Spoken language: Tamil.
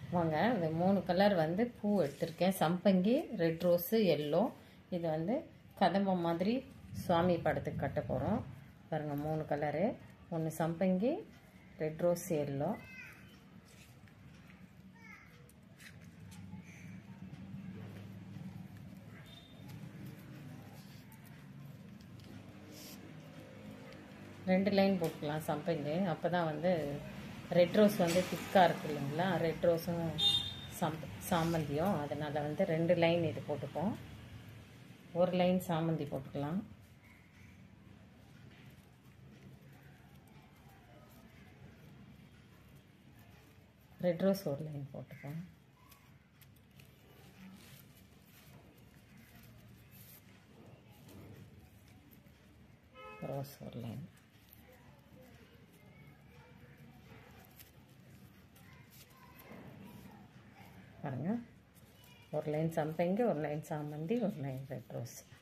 வாங்க இந்த மூணு கலர் வந்து பூ எடுத்திருக்கேன் சம்பங்கி ரெட் ரோஸு எல்லோ இது வந்து கதம்பம் மாதிரி சுவாமி படத்துக்கு கட்ட போகிறோம் பாருங்கள் மூணு கலரு ஒன்று சம்பங்கி ரெட் ரோஸ் எல்லோ ரெண்டு லைன் போட்டுக்கலாம் சம்பங்கி அப்போ தான் வந்து ரெட் ரோஸ் வந்து திக்காக இருக்கு இல்லைங்களா ரெட் ரோஸும் சம் சாமந்தியும் அதனால் வந்து ரெண்டு லைன் இது போட்டுப்போம் ஒரு லைன் சாமந்தி போட்டுக்கலாம் ரெட் ரோஸ் ஒரு லைன் போட்டுப்போம் ரோஸ் ஒரு லைன் பாருங்க ஒரு லைன் சம்பங்கி ஒரு லைன் சாமந்தி ஒரு லைன் ரெட் ரோஸ்